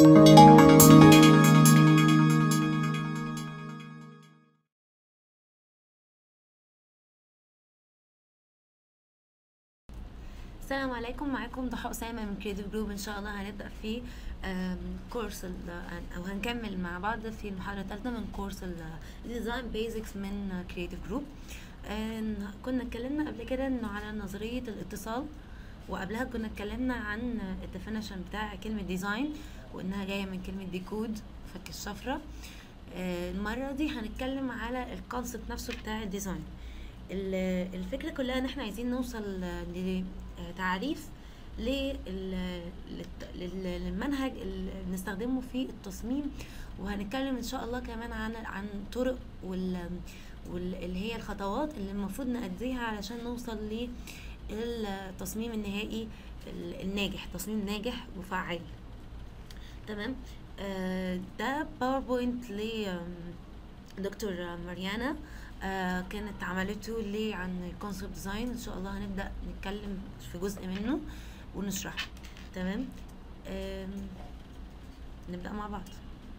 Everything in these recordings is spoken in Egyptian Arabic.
السلام عليكم معاكم ضحى أسامة من كريتيف جروب إن شاء الله هنبدأ في آم، كورس ال- أو هنكمل مع بعض في المحاضرة الثالثة من كورس الديزاين بيزكس من كريتيف جروب كنا اتكلمنا قبل كده إنه على نظرية الاتصال وقبلها كنا اتكلمنا عن الديفينيشن بتاع كلمة ديزاين وإنها جاية من كلمة ديكود فك الشفرة آه، المرة دي هنتكلم على الكونسبت نفسه بتاع الديزاين ال- الفكرة كلها ان احنا عايزين نوصل لتعريف لل- للت- لل- للمنهج اللي بنستخدمه في التصميم وهنتكلم ان شاء الله كمان عن عن طرق وال واللي هي الخطوات اللي المفروض نأديها علشان نوصل للتصميم النهائي ال- الناجح تصميم ناجح وفعال تمام آه، ده باوربوينت ل دكتور ماريانا آه، كانت عملته لي عن الكونسبت ديزاين ان شاء الله هنبدا نتكلم في جزء منه ونشرحه تمام آم، نبدا مع بعض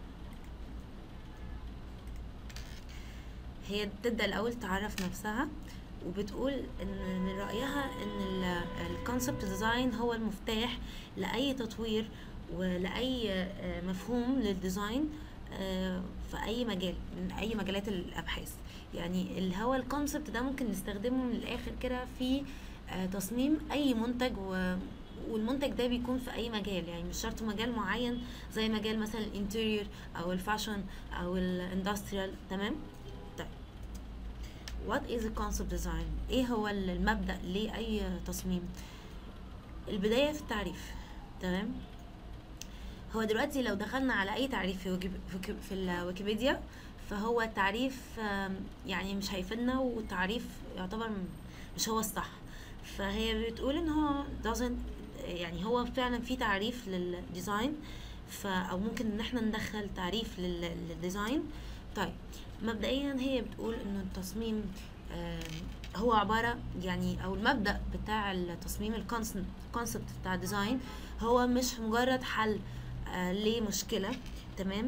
هي بتبدا الاول تعرف نفسها وبتقول ان من رايها ان الكونسبت ديزاين هو المفتاح لاي تطوير ولاي آه، مفهوم للديزاين آه، في اي مجال من اي مجالات الابحاث يعني اللي هو الكونسبت ده ممكن نستخدمه من الاخر كده في آه، تصميم اي منتج و والمنتج ده بيكون في اي مجال يعني مش شرط مجال معين زي مجال مثلا الانتيريور او الفاشن او الاندستريال تمام طيب what is a concept design ايه هو المبدأ لأي تصميم البداية في التعريف تمام هو دلوقتي لو دخلنا على اي تعريف في ويكي في في الويكيبيديا فهو تعريف آم، يعني مش هيفيدنا وتعريف يعتبر م- مش هو الصح فهي بتقول ان هو doesn't يعني هو فعلا في تعريف للديزاين ف او ممكن ان احنا ندخل تعريف لل- للديزاين طيب مبدئيا هي بتقول انه التصميم آم، هو عبارة يعني او المبدأ بتاع التصميم الكونسبت بتاع الديزاين هو مش مجرد حل آه، لمشكلة تمام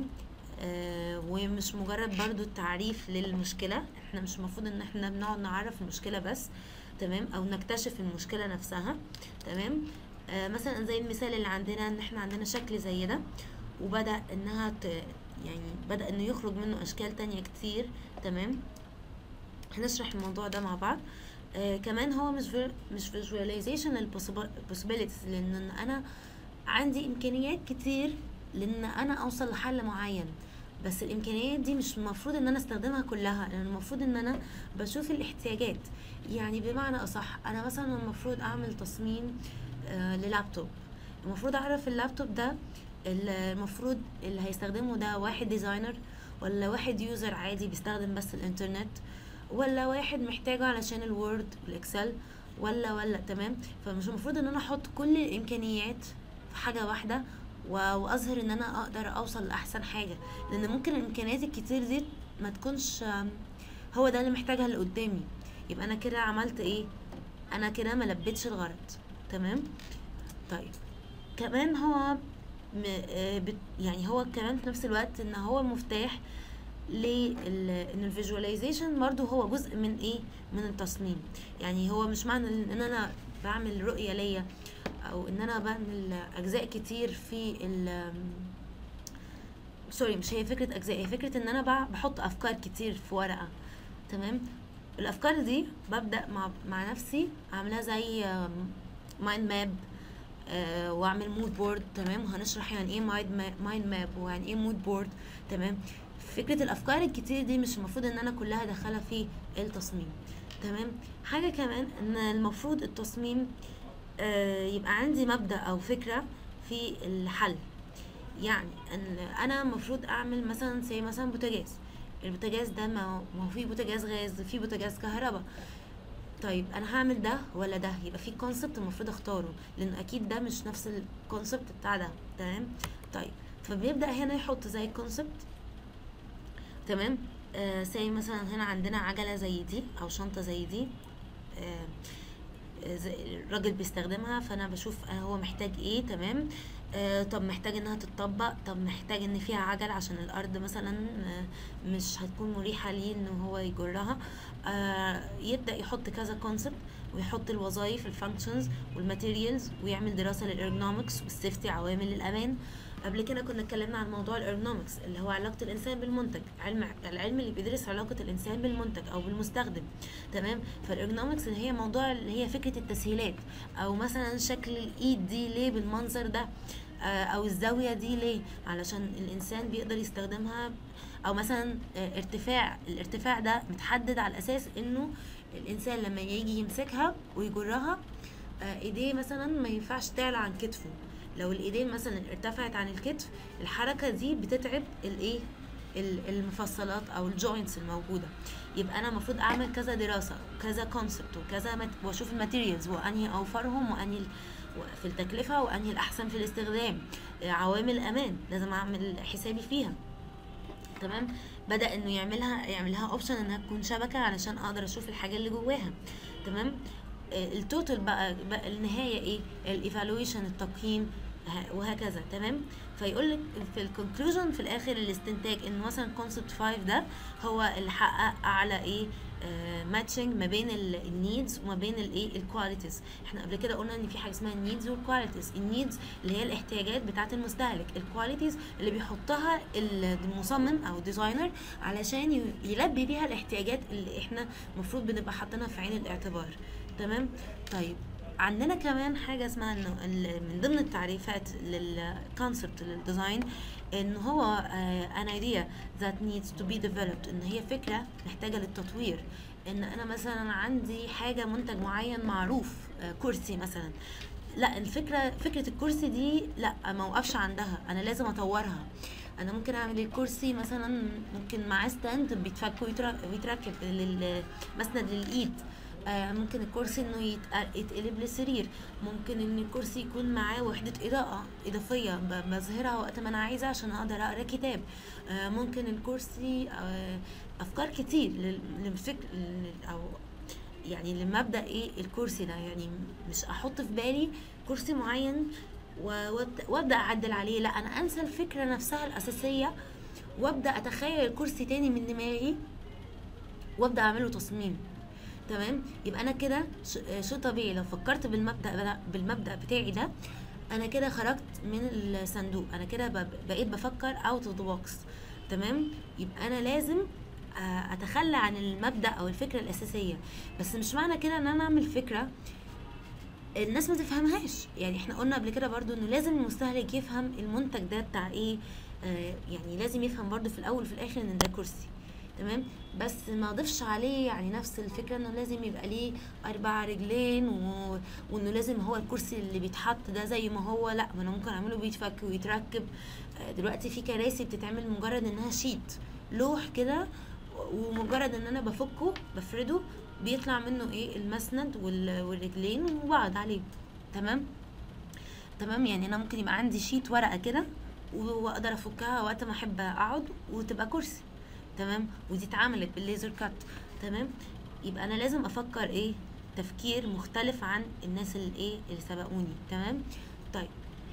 آه ومش مجرد برضو تعريف للمشكلة احنا مش المفروض ان احنا بنقعد نعرف المشكلة بس تمام او نكتشف المشكلة نفسها تمام آه مثلا زي المثال اللي عندنا ان احنا عندنا شكل زي ده وبدأ انها ت... يعني بدأ انه يخرج منه اشكال تانية كتير تمام هنشرح الموضوع ده مع بعض آه كمان هو مش في... مش visualization للبوسيبيليتيز لان انا عندي امكانيات كتير لان انا اوصل لحل معين بس الامكانيات دي مش المفروض ان انا استخدمها كلها لان المفروض ان انا بشوف الاحتياجات يعني بمعنى اصح انا مثلا المفروض اعمل تصميم آه للابتوب المفروض اعرف اللابتوب ده ال- المفروض اللي هيستخدمه ده واحد ديزاينر ولا واحد يوزر عادي بيستخدم بس الانترنت ولا واحد محتاجه علشان الوورد والاكسل ولا ولا تمام فمش المفروض ان انا احط كل الامكانيات في حاجه واحده و- واظهر ان انا اقدر اوصل لاحسن حاجه لان ممكن الامكانيات الكتير دي ما تكونش آم، هو ده اللي محتاجها اللي قدامي يبقى انا كده عملت ايه انا كده ما لبيتش الغرض تمام طيب كمان هو م... آه، بت... يعني هو كمان في نفس الوقت ان هو مفتاح لل ان الفيجواليزيشن برضو هو جزء من ايه من التصميم يعني هو مش معنى ان انا بعمل رؤية ليا او ان انا بعمل اجزاء كتير في ال سوري مش هي فكرة اجزاء هي فكرة ان انا بع- بحط افكار كتير في ورقة تمام الافكار دي ببدأ مع مع نفسي اعملها زي مايند ماب واعمل مود بورد تمام وهنشرح يعني ايه مايند ماب ويعني ايه مود بورد تمام فكرة الافكار الكتير دي مش المفروض ان انا كلها ادخلها في التصميم تمام حاجة كمان ان المفروض التصميم آه، يبقى عندي مبدأ او فكرة في الحل يعني ان انا المفروض اعمل مثلا زي مثلا بوتاجاز البوتاجاز ده ما هو ما هو في بوتاجاز غاز في بوتاجاز كهرباء طيب انا هعمل ده ولا ده يبقى في كونسبت المفروض اختاره لان اكيد ده مش نفس الكونسبت بتاع ده تمام طيب فبيبدا هنا يحط زي كونسبت تمام آه زي مثلا هنا عندنا عجله زي دي او شنطه زي دي آه زي الراجل بيستخدمها فانا بشوف هو محتاج ايه تمام آه طب محتاج انها تتطبق طب محتاج ان فيها عجل عشان الارض مثلا آه مش هتكون مريحة ليه ان هو يجرها آه يبدأ يحط كذا كونسبت ويحط الوظائف الفانكشنز والماتيريالز ويعمل دراسة للارجونومكس والسيفتي عوامل الامان قبل كده كنا اتكلمنا عن موضوع الارجونومكس اللي هو علاقة الانسان بالمنتج علم العلم اللي بيدرس علاقة الانسان بالمنتج او بالمستخدم تمام فالارجونومكس اللي هي موضوع اللي هي فكرة التسهيلات او مثلا شكل الايد دي ليه بالمنظر ده آه، او الزاويه دي ليه علشان الانسان بيقدر يستخدمها او مثلا آه، ارتفاع الارتفاع ده متحدد على اساس انه الانسان لما يجي يمسكها ويجرها آه، ايديه مثلا ما ينفعش تعلى عن كتفه لو الايدين مثلا ارتفعت عن الكتف الحركه دي بتتعب الايه ال- المفصلات او الجوينتس الموجوده يبقى انا المفروض اعمل كذا دراسه وكذا كونسبت وكذا مت... واشوف الماتيريالز وانهي اوفرهم وانهي ال- في التكلفه وانهي الاحسن في الاستخدام آه، عوامل الامان لازم اعمل حسابي فيها تمام بدا انه يعملها يعملها اوبشن انها تكون شبكه علشان اقدر اشوف الحاجه اللي جواها تمام آه، التوتال بقى, بقى النهايه ايه الايفالويشن التقييم ه- وهكذا تمام فيقول لك في الكونكلوجن في الاخر الاستنتاج ان مثلا كونسبت 5 ده هو اللي حقق اعلى ايه ماتشنج ما بين النيدز وما بين الايه الكواليتيز احنا قبل كده قلنا ان في حاجه اسمها النيدز والكواليتيز النيدز اللي هي الاحتياجات بتاعه المستهلك الكواليتيز اللي بيحطها المصمم او الديزاينر علشان ي- يلبي بيها الاحتياجات اللي احنا المفروض بنبقى حاطينها في عين الاعتبار تمام طيب عندنا كمان حاجة اسمها انه ال- من ضمن التعريفات للكونسبت للديزاين ان هو uh, an idea that needs to be developed ان هي فكرة محتاجة للتطوير ان انا مثلا عندي حاجة منتج معين معروف آه، كرسي مثلا لا الفكرة فكرة الكرسي دي لا ما اوقفش عندها انا لازم اطورها انا ممكن اعمل الكرسي مثلا ممكن معاه ستاند بيتفك ويتر- ويتركب لل- مسند للايد آه، ممكن الكرسي انه يتق- يتقلب لسرير ممكن ان الكرسي يكون معاه وحدة اضاءة اضافية ب- بظهرها وقت ما انا عايزة عشان اقدر اقرا كتاب آه، ممكن الكرسي آه، افكار كتير لل- للفكر لل- او يعني لمبدأ ايه الكرسي ده يعني مش احط في بالي كرسي معين و- وأبدأ- وابدا اعدل عليه لا انا انسى الفكرة نفسها الاساسية وابدا اتخيل الكرسي تاني من دماغي وابدا اعمله تصميم تمام يبقى انا كده ش- آه، شيء طبيعي لو فكرت بالمبدا ده بالمبدا بتاعي ده انا كده خرجت من الصندوق انا كده ب- بقيت بفكر اوت اوف ذا بوكس تمام يبقى انا لازم آه، اتخلى عن المبدا او الفكره الاساسيه بس مش معنى كده ان انا اعمل فكره الناس ما تفهمهاش يعني احنا قلنا قبل كده برضو انه لازم المستهلك يفهم المنتج ده بتاع ايه آه يعني لازم يفهم برضو في الاول وفي الاخر ان ده كرسي تمام بس ما اضيفش عليه يعني نفس الفكره انه لازم يبقى ليه اربع رجلين و... وانه لازم هو الكرسي اللي بيتحط ده زي ما هو لا ما انا ممكن اعمله بيتفك ويتركب آه، دلوقتي في كراسي بتتعمل مجرد انها شيت لوح كده ومجرد ان انا بفكه بفرده بيطلع منه ايه المسند وال- والرجلين وبقعد عليه تمام تمام يعني انا ممكن يبقى عندي شيت ورقه كده واقدر افكها وقت ما احب اقعد وتبقى كرسي تمام ودي اتعملت بالليزر كات تمام يبقى انا لازم افكر ايه تفكير مختلف عن الناس اللي ايه اللي سبقوني تمام طيب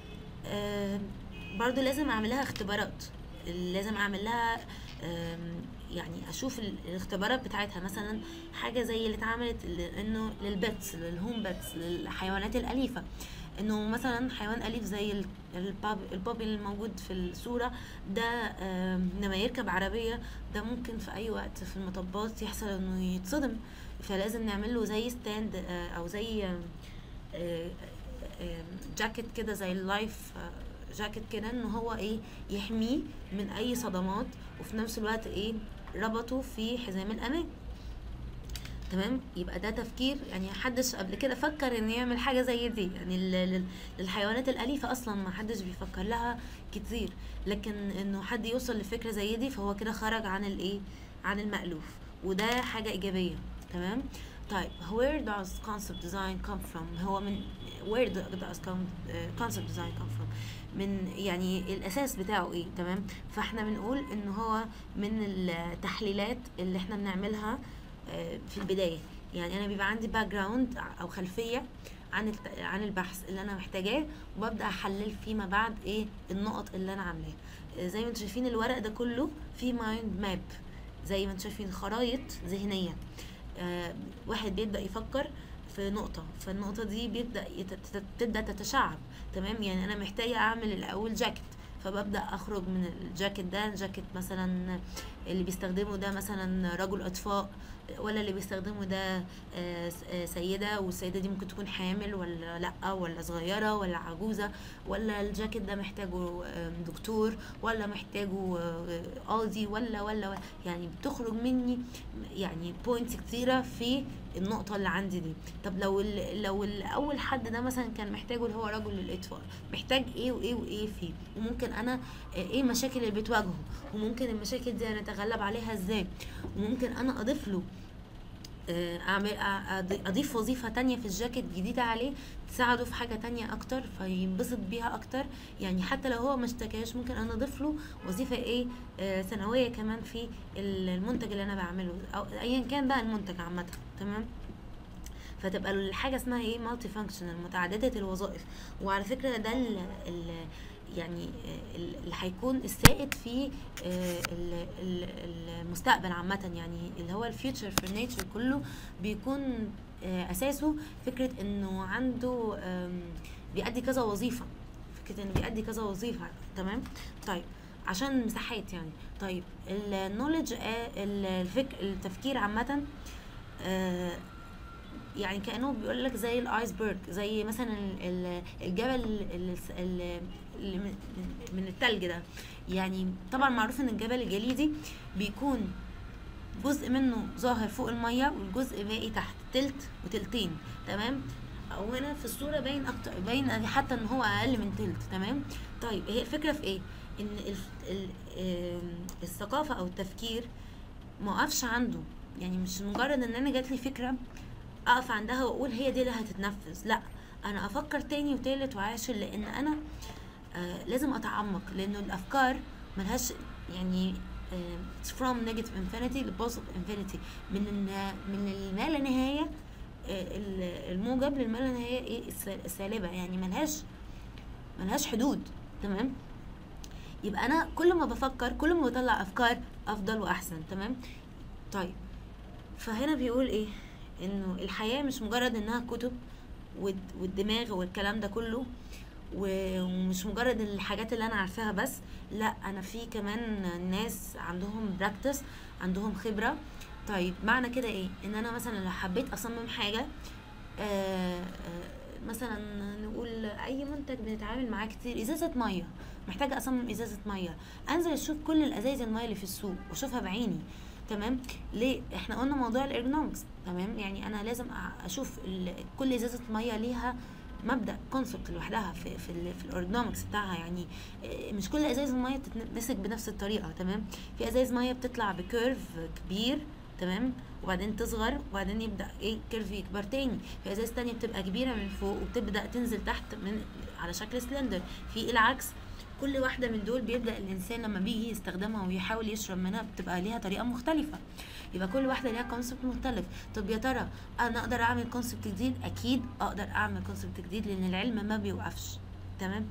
آه برضو لازم اعمل لها اختبارات لازم اعمل لها آم، يعني اشوف ال- الاختبارات بتاعتها مثلا حاجه زي اللي اتعملت ل- انه للبيتس للهوم بيتس للحيوانات الاليفه انه مثلا حيوان اليف زي ال- الباب البابي اللي موجود في الصوره ده آم، لما يركب عربيه ده ممكن في اي وقت في المطبات يحصل انه يتصدم فلازم نعمل له زي ستاند آه، او زي آم، آه، آم، جاكيت كده زي اللايف آه، جاكيت كده ان هو ايه يحميه من اي صدمات وفي نفس الوقت ايه ربطه في حزام الامان تمام يبقى ده تفكير يعني محدش قبل كده فكر ان يعمل حاجه زي دي يعني لل- لل- للحيوانات الاليفه اصلا ما حدش بيفكر لها كتير لكن انه حد يوصل لفكره زي دي فهو كده خرج عن الايه عن المألوف وده حاجه ايجابيه تمام طيب where does concept design come from هو من where does con- آه، concept design come from من يعني الاساس بتاعه ايه تمام فاحنا بنقول ان هو من التحليلات اللي احنا بنعملها آه، في البدايه يعني انا بيبقى عندي باك جراوند او خلفيه عن الت- عن البحث اللي انا محتاجاه وببدا احلل فيما بعد ايه النقط اللي انا عاملاها آه، زي ما انتم شايفين الورق ده كله فيه مايند ماب زي ما انتم شايفين خرايط ذهنيه آه، واحد بيبدا يفكر في نقطة فالنقطة دي بيبدأ يت- تت- تبدأ تتشعب تمام يعني أنا محتاجة أعمل الأول جاكيت فببدأ أخرج من الجاكيت ده جاكيت مثلا اللي بيستخدمه ده مثلا رجل إطفاء ولا اللي بيستخدمه ده آه، س- آه، سيدة والسيدة دي ممكن تكون حامل ولا لأ ولا صغيرة ولا عجوزة ولا الجاكيت ده محتاجه آه، دكتور ولا محتاجه آه، قاضي ولا ولا ولا يعني بتخرج مني يعني بوينتس كتيرة في النقطة اللي عندي دي طب لو ال لو الأول حد ده مثلا كان محتاجه اللي هو رجل الإطفاء محتاج إيه وإيه وإيه فيه وممكن أنا آه، إيه المشاكل اللي بتواجهه وممكن المشاكل دي أنا أتغلب عليها إزاي وممكن أنا أضيف له آه، اعمل أ- أض- اضيف وظيفة تانية في الجاكيت جديدة عليه تساعده في حاجة تانية اكتر فينبسط بيها اكتر يعني حتى لو هو ما اشتكاش ممكن انا اضيف له وظيفة ايه آه ثانوية كمان في ال- المنتج اللي انا بعمله او ايا كان بقى المنتج عامة تمام فتبقى الحاجه اسمها ايه مالتي فانكشنال متعدده الوظائف وعلى فكره ده ال ال يعني آه، ال- اللي هيكون السائد في آه، ال- ال- المستقبل عامه يعني اللي هو الفيوتشر في النيتشر كله بيكون آه، اساسه فكره انه عنده آم، بيأدي كذا وظيفه فكره انه بيأدي كذا وظيفه تمام طيب عشان المساحات يعني طيب النولج الفكر التفكير عامه آه، يعني كانه بيقول لك زي الايسبرج زي مثلا ال- ال- الجبل ال- ال- اللي من من التلج ده يعني طبعا معروف ان الجبل الجليدي بيكون جزء منه ظاهر فوق الميه والجزء باقي تحت تلت وتلتين تمام او هنا في الصوره باين اكتر باين حتى ان هو اقل من تلت تمام طيب هي الفكره في ايه ان الف- ال- آم، الثقافه او التفكير ما وقفش عنده يعني مش مجرد ان انا جات لي فكره اقف عندها واقول هي دي اللي هتتنفذ لا انا افكر تاني وتالت وعاشر لان انا آه لازم اتعمق لانه الافكار ملهاش يعني آه it's from negative infinity ل positive infinity من الن- من الما لا نهايه آه ال- الموجب للما لا نهايه ايه الس- السالبه يعني ملهاش ملهاش حدود تمام يبقى انا كل ما بفكر كل ما بطلع افكار افضل واحسن تمام طيب فهنا بيقول ايه انه الحياة مش مجرد انها كتب والد- والدماغ والكلام ده كله و- ومش مجرد الحاجات اللي انا عارفاها بس لا انا في كمان ناس عندهم براكتس عندهم خبرة طيب معنى كده ايه ان انا مثلا لو حبيت اصمم حاجة آه، آه، مثلا نقول اي منتج بنتعامل معاه كتير ازازه ميه محتاجه اصمم ازازه ميه انزل اشوف كل الازايز الميه اللي في السوق واشوفها بعيني تمام ليه احنا قلنا موضوع الارجونومكس تمام يعني انا لازم أ- اشوف ال- كل ازازه ميه ليها مبدا كونسبت لوحدها في في ال في الاورجنومكس بتاعها يعني آه، مش كل ازايز الميه بتتمسك بنفس الطريقه تمام في ازايز ميه بتطلع بكيرف كبير تمام وبعدين تصغر وبعدين يبدا ايه كيرف يكبر تاني في ازاز تانية بتبقى كبيره من فوق وبتبدا تنزل تحت من على شكل سلندر في العكس كل واحده من دول بيبدا الانسان لما بيجي يستخدمها ويحاول يشرب منها بتبقى ليها طريقه مختلفه يبقى كل واحده ليها كونسبت مختلف طب يا ترى انا اقدر اعمل كونسبت جديد اكيد اقدر اعمل كونسبت جديد لان العلم ما بيوقفش تمام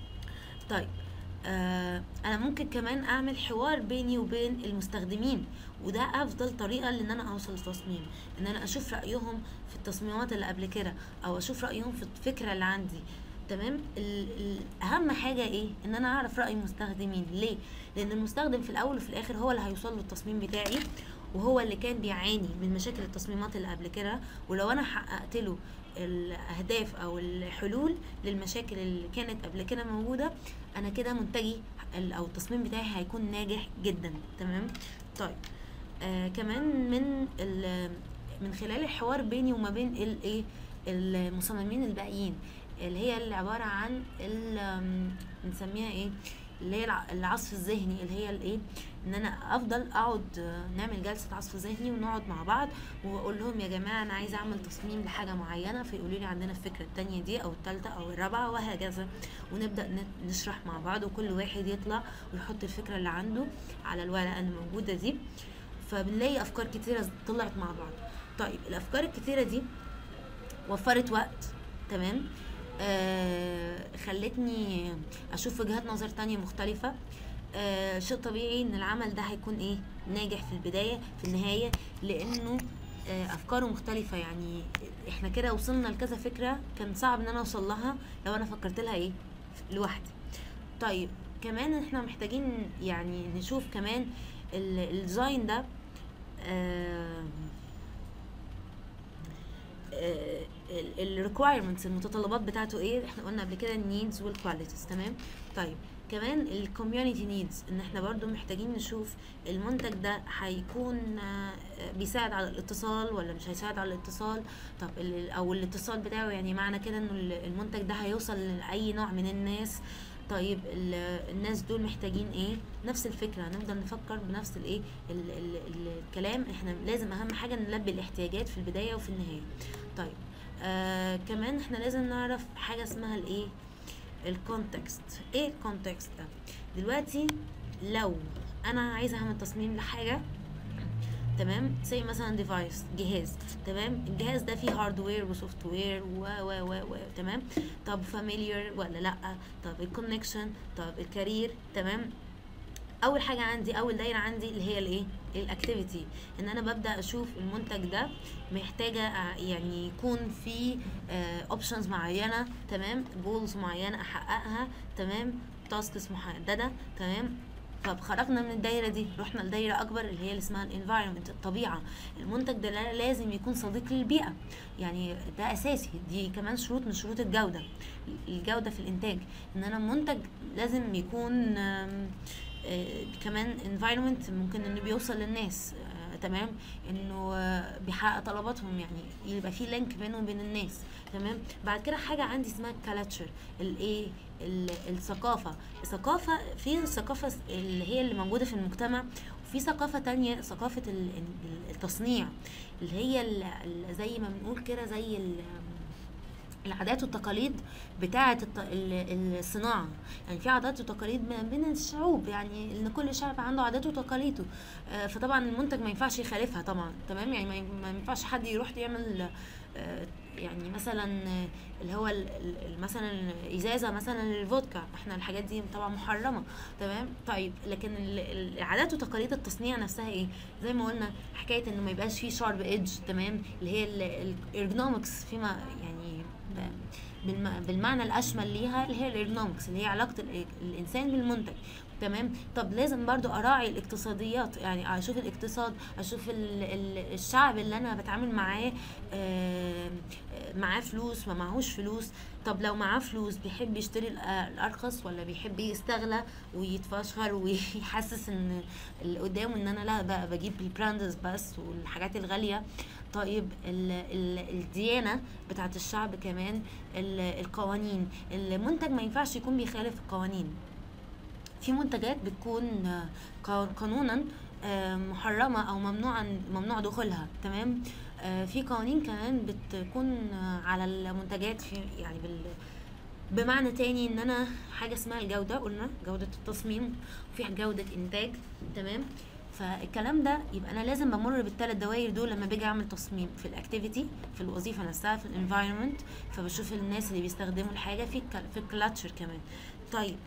طيب آه انا ممكن كمان اعمل حوار بيني وبين المستخدمين وده افضل طريقه لان انا اوصل لتصميم ان انا اشوف رايهم في التصميمات اللي قبل كده او اشوف رايهم في الفكره اللي عندي تمام ال- ال- اهم حاجه ايه ان انا اعرف راي المستخدمين ليه لان المستخدم في الاول وفي الاخر هو اللي هيوصل له التصميم بتاعي وهو اللي كان بيعاني من مشاكل التصميمات اللي قبل كده ولو انا حققت له الاهداف او الحلول للمشاكل اللي كانت قبل كده موجوده انا كده منتجي ال- او التصميم بتاعي هيكون ناجح جدا تمام طيب آه كمان من ال- من خلال الحوار بيني وما بين الايه المصممين الباقيين اللي هي اللي عباره عن ال- آم، بنسميها ايه اللي هي الع- العصف الذهني اللي هي الايه ان انا افضل اقعد آه، نعمل جلسه عصف ذهني ونقعد مع بعض واقول لهم يا جماعه انا عايزه اعمل تصميم لحاجه معينه فيقولوا لي عندنا الفكره التانية دي او التالتة او الرابعه وهكذا ونبدا ن- نشرح مع بعض وكل واحد يطلع ويحط الفكره اللي عنده على الورقه الموجوده دي فبنلاقي افكار كتيره طلعت مع بعض طيب الافكار الكتيره دي وفرت وقت تمام آه خلتني اشوف وجهات نظر تانية مختلفة آه شيء طبيعي ان العمل ده هيكون ايه ناجح في البداية في النهاية لانه آه افكاره مختلفة يعني احنا كده وصلنا لكذا فكرة كان صعب ان انا اوصل لها لو انا فكرت لها ايه لوحدي طيب كمان احنا محتاجين يعني نشوف كمان ال- الديزاين ده آه الريكوايرمنتس المتطلبات بتاعته ايه احنا قلنا قبل كده النيدز والكواليتيز تمام طيب كمان الكوميونتي نيدز ان احنا برضو محتاجين نشوف المنتج ده هيكون آه، بيساعد على الاتصال ولا مش هيساعد على الاتصال طب ال- او الاتصال بتاعه يعني معنى كده انه ال- المنتج ده هيوصل لاي نوع من الناس طيب ال- الناس دول محتاجين ايه نفس الفكره هنفضل نفكر بنفس الايه ال- ال- ال- الكلام احنا لازم اهم حاجه نلبي الاحتياجات في البدايه وفي النهايه طيب آه كمان احنا لازم نعرف حاجه اسمها الايه الكونتكست ايه الكونتكست ده دلوقتي لو انا عايزه اعمل تصميم لحاجه تمام زي مثلا ديفايس جهاز تمام الجهاز ده فيه هاردوير وسوفت وير و و و و تمام طب فاميليار ولا لا طب الكونكشن طب الكارير تمام اول حاجه عندي اول دايره عندي اللي هي الايه الاكتيفيتي ان انا ببدا اشوف المنتج ده محتاجه أع- يعني يكون في اوبشنز معينه تمام جولز معينه احققها تمام تاسكس محدده تمام طب خرجنا من الدايره دي رحنا لدايره اكبر اللي هي اللي اسمها الانفايرمنت الطبيعه المنتج ده لا- لازم يكون صديق للبيئه يعني ده اساسي دي كمان شروط من شروط الجوده الجوده في الانتاج ان انا المنتج لازم يكون آم، آه، كمان environment ممكن انه بيوصل للناس آه، تمام انه آه، بيحقق طلباتهم يعني يبقى في لينك بينه وبين الناس تمام بعد كده حاجه عندي اسمها الكالتشر الايه ال- الثقافه الثقافه في الثقافه اللي هي اللي موجوده في المجتمع وفي ثقافه تانية ثقافه ال- ال- التصنيع اللي هي ال- ال- زي ما بنقول كده زي ال- العادات والتقاليد بتاعة الط- ال- الصناعة يعني في عادات وتقاليد ما بين الشعوب يعني ان كل شعب عنده عاداته وتقاليده آه، فطبعا المنتج ما ينفعش يخالفها طبعا تمام يعني ما ي- ما ينفعش حد يروح يعمل آه، يعني مثلا آه، اللي هو ال- ال- مثلا ازازه مثلا للفودكا احنا الحاجات دي طبعا محرمه تمام طيب لكن ال- ال- العادات وتقاليد التصنيع نفسها ايه زي ما قلنا حكايه انه ما يبقاش فيه شارب ايدج تمام اللي هي الارجونومكس فيما يعني ب- بالم- بالمعنى الاشمل ليها اللي هي الارجونومكس اللي هي علاقه ال- الانسان بالمنتج تمام طب لازم برضو اراعي الاقتصاديات يعني اشوف الاقتصاد اشوف ال ال الشعب اللي انا بتعامل معاه آه، آه، معاه فلوس ما معهوش فلوس طب لو معاه فلوس بيحب يشتري الأ- الارخص ولا بيحب يستغلى ويتفشخر ويحسس ان اللي قدامه ان انا لا بقى بجيب البراندز بس والحاجات الغاليه طيب ال ال الديانه بتاعت الشعب كمان ال القوانين المنتج ما ينفعش يكون بيخالف القوانين في منتجات بتكون آه، قا- قانونا آه، محرمة أو ممنوعا ممنوع دخولها تمام آه، في قوانين كمان بتكون آه، على المنتجات في يعني بال بمعنى تاني ان انا حاجة اسمها الجودة قلنا جودة التصميم وفي جودة انتاج تمام فالكلام ده يبقى انا لازم بمر بالثلاث دوائر دول لما باجي اعمل تصميم في الاكتيفيتي في الوظيفه نفسها في الانفايرمنت فبشوف الناس اللي بيستخدموا الحاجه في الك- في الكلاتشر كمان طيب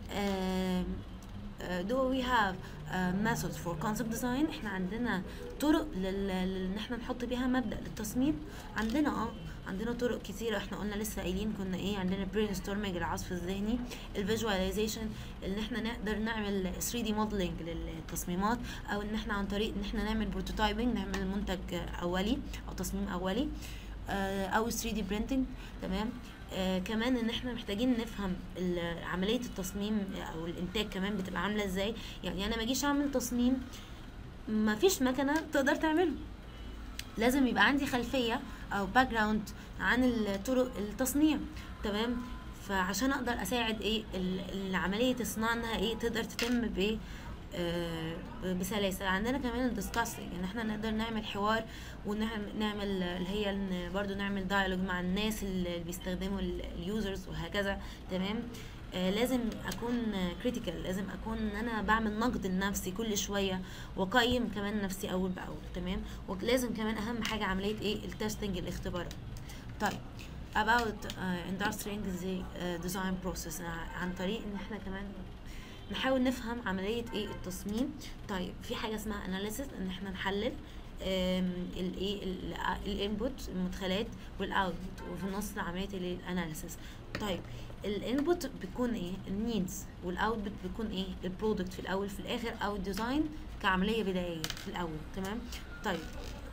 um, uh, do we have uh, methods for concept design احنا عندنا طرق لل- لل- ان احنا نحط بيها مبدأ للتصميم عندنا اه عندنا طرق كتيرة احنا قلنا لسه قايلين كنا ايه عندنا brainstorming العصف الذهني الفيجواليزيشن ان احنا نقدر نعمل 3D modeling للتصميمات او ان احنا عن طريق ان احنا نعمل بروتوتايبنج نعمل منتج اولي او تصميم اولي آه، او 3D printing تمام آه كمان ان احنا محتاجين نفهم ال- عمليه التصميم او الانتاج كمان بتبقى عامله ازاي يعني انا ما اجيش اعمل تصميم ما فيش مكنه تقدر تعمله لازم يبقى عندي خلفيه او باك جراوند عن ال- طرق التصنيع تمام فعشان اقدر اساعد ايه ال- ال- عمليه الصناعه انها ايه تقدر تتم بايه آه، بسلاسه عندنا كمان الديسكاسنج ان احنا نقدر نعمل حوار ونعمل اللي هي ان برضو نعمل دايالوج مع الناس اللي بيستخدموا اليوزرز وهكذا تمام آه لازم اكون كريتيكال لازم اكون ان انا بعمل نقد لنفسي كل شويه واقيم كمان نفسي اول باول تمام ولازم كمان اهم حاجه عمليه ايه التستنج الاختبارات طيب about uh, industrial uh, design process عن طريق ان احنا كمان نحاول نفهم عملية ايه التصميم طيب في حاجة اسمها analysis ان احنا نحلل الايه الانبوت المدخلات والاوتبوت وفي النص عمليه الاناليسيس طيب الانبوت بيكون ايه النيدز والاوتبوت بيكون ايه البرودكت في الاول في الاخر او الديزاين كعمليه بدائيه في الاول تمام طيب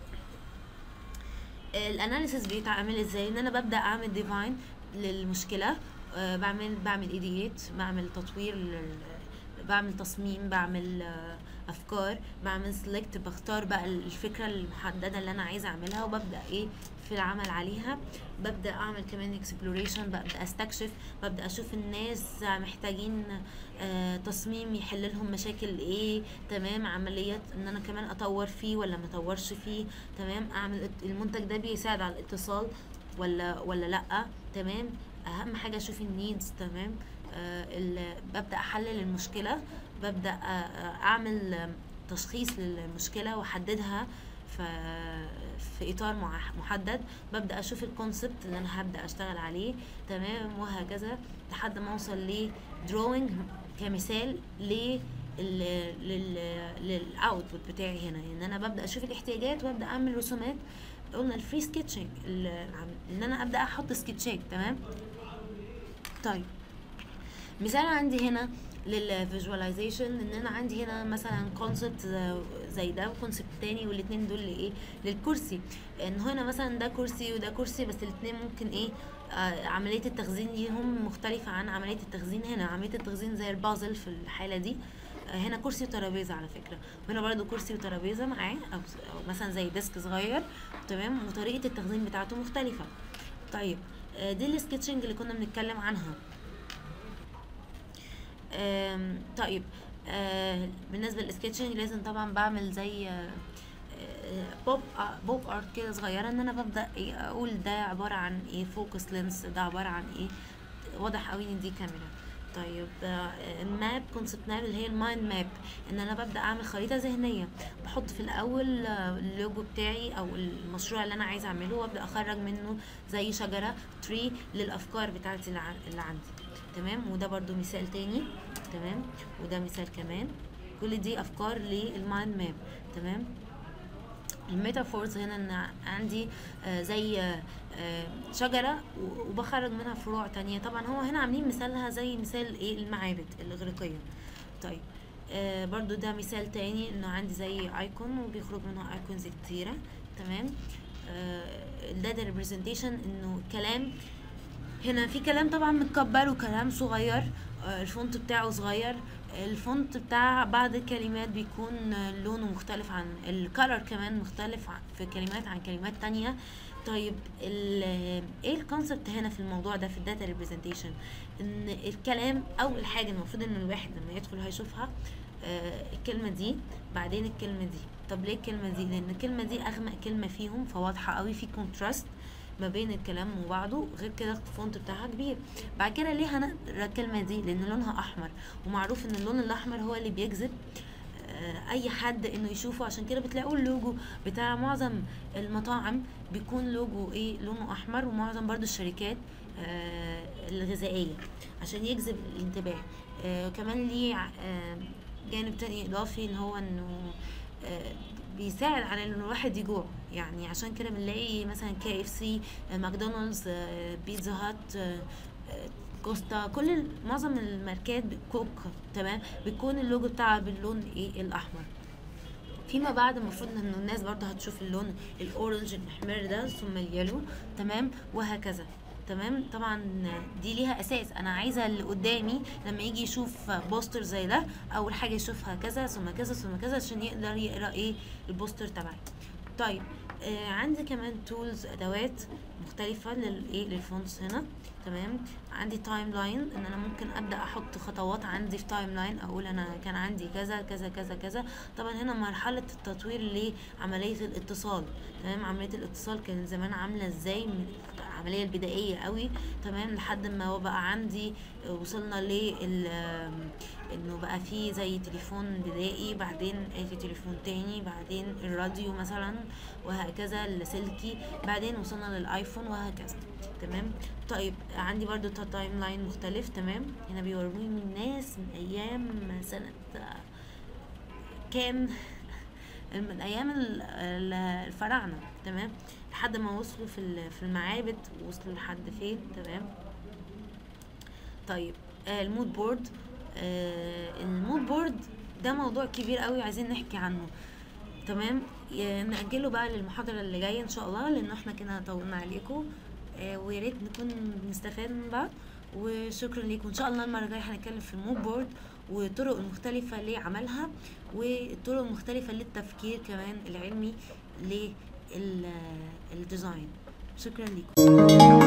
الاناليسيس بيتعمل ازاي ان انا ببدا اعمل ديفاين للمشكله أه بعمل بعمل ايديت بعمل تطوير بعمل تصميم بعمل أه افكار بعمل سيلكت بختار بقى الفكره المحدده اللي انا عايزه اعملها وببدا ايه في العمل عليها ببدا اعمل كمان اكسبلوريشن ببدا استكشف ببدا اشوف الناس محتاجين آه تصميم يحل لهم مشاكل ايه تمام عمليات ان انا كمان اطور فيه ولا ما اطورش فيه تمام اعمل المنتج ده بيساعد على الاتصال ولا ولا لا تمام اهم حاجه اشوف النيدز تمام آه ببدا احلل المشكله ببدا اعمل تشخيص للمشكله واحددها في في اطار محدد ببدا اشوف الكونسبت اللي انا هبدا اشتغل عليه تمام وهكذا لحد ما اوصل لدروينج كمثال ل للاوتبوت بتاعي هنا ان انا ببدا اشوف الاحتياجات وابدا اعمل رسومات قلنا الفري سكتشنج ان انا ابدا احط سكتشات تمام طيب مثال عندي هنا للفيجواليزيشن ان انا عندي هنا مثلا كونسبت زي ده وكونسبت تاني والاثنين دول لايه للكرسي ان هنا مثلا ده كرسي وده كرسي بس الاثنين ممكن ايه آه عمليه التخزين ليهم مختلفه عن عمليه التخزين هنا عمليه التخزين زي البازل في الحاله دي آه هنا كرسي وترابيزه على فكره وهنا برده كرسي وترابيزه معاه أو, او مثلا زي ديسك صغير تمام وطريقه التخزين بتاعته مختلفه طيب آه دي السكتشنج اللي كنا بنتكلم عنها طيب آه بالنسبه للسكتشنج لازم طبعا بعمل زي آه بوب بوب ارت كده صغيره ان انا ببدا ايه اقول ده عباره عن ايه فوكس لينس ده عباره عن ايه واضح قوي ان دي كاميرا طيب ماب كونسبت ماب اللي هي المايند ماب ان انا ببدا اعمل خريطه ذهنيه بحط في الاول اللوجو بتاعي او المشروع اللي انا عايزه اعمله وابدا اخرج منه زي شجره تري للافكار بتاعتي اللي عندي تمام وده برضو مثال تاني تمام وده مثال كمان كل دي افكار للمايند ماب تمام الميتافورز هنا ان عندي آه زي آه شجره وبخرج منها فروع تانية طبعا هو هنا عاملين مثالها زي مثال ايه المعابد الاغريقيه طيب آه برضو ده مثال تاني انه عندي زي ايكون وبيخرج منها ايكونز كتيره تمام الداتا ريبريزنتيشن انه كلام هنا في كلام طبعا متكبر وكلام صغير الفونت بتاعه صغير الفونت بتاع بعض الكلمات بيكون لونه مختلف عن الكالر كمان مختلف في كلمات عن كلمات تانية طيب ايه الكونسبت هنا في الموضوع ده في الداتا ريبريزنتيشن ان الكلام اول حاجه المفروض ان الواحد لما يدخل هيشوفها آه الكلمه دي بعدين الكلمه دي طب ليه الكلمه دي لان الكلمه دي اغمق كلمه فيهم فواضحه قوي في كونتراست ما بين الكلام وبعضه غير كده الفونت بتاعها كبير بعد كده ليه هنقرا الكلمه دي لان لونها احمر ومعروف ان اللون الاحمر هو اللي بيجذب اي حد انه يشوفه عشان كده بتلاقوا اللوجو بتاع معظم المطاعم بيكون لوجو ايه لونه احمر ومعظم برضو الشركات آه الغذائيه عشان يجذب الانتباه آه كمان ليه آه جانب تاني اضافي ان هو انه آه بيساعد على ان الواحد يجوع يعني عشان كده بنلاقي مثلا كي اف سي ماكدونالدز بيتزا هات كوستا كل معظم الماركات كوك تمام بيكون اللوجو بتاعها باللون ايه الاحمر فيما بعد المفروض ان الناس برضه هتشوف اللون الاورنج المحمر ده ثم اليلو تمام وهكذا تمام طبعا دي ليها اساس انا عايزه اللي قدامي لما يجي يشوف بوستر زي ده اول حاجه يشوفها كذا ثم كذا ثم كذا عشان يقدر يقرا ايه البوستر تبعي طيب آه عندي كمان تولز ادوات مختلفه للايه للفونتس هنا تمام عندي تايم لاين ان انا ممكن ابدا احط خطوات عندي في تايم لاين اقول انا كان عندي كذا كذا كذا كذا طبعا هنا مرحله التطوير لعمليه الاتصال تمام عمليه الاتصال كان زمان عامله ازاي العمليه البدائيه قوي تمام لحد ما هو بقى عندي وصلنا لل انه بقى في زي تليفون بدائي بعدين في تليفون تاني بعدين الراديو مثلا وهكذا اللاسلكي بعدين وصلنا للايفون وهكذا تمام طيب عندي برضو تايم لاين مختلف تمام هنا بيوروني الناس من ايام سنة كام من ايام ال- ال- الفراعنه تمام لحد ما وصلوا في ال- في المعابد وصلوا لحد فين تمام طيب آه المود بورد آه المود بورد ده موضوع كبير قوي عايزين نحكي عنه تمام ي- نأجله بقى للمحاضرة اللي جاية ان شاء الله لان احنا كده طولنا عليكم آه ويا ريت نكون بنستفاد من بعض وشكرا ليكم ان شاء الله المرة الجاية هنتكلم في المود بورد والطرق المختلفة لعملها والطرق المختلفة للتفكير كمان العلمي للديزاين شكرا لكم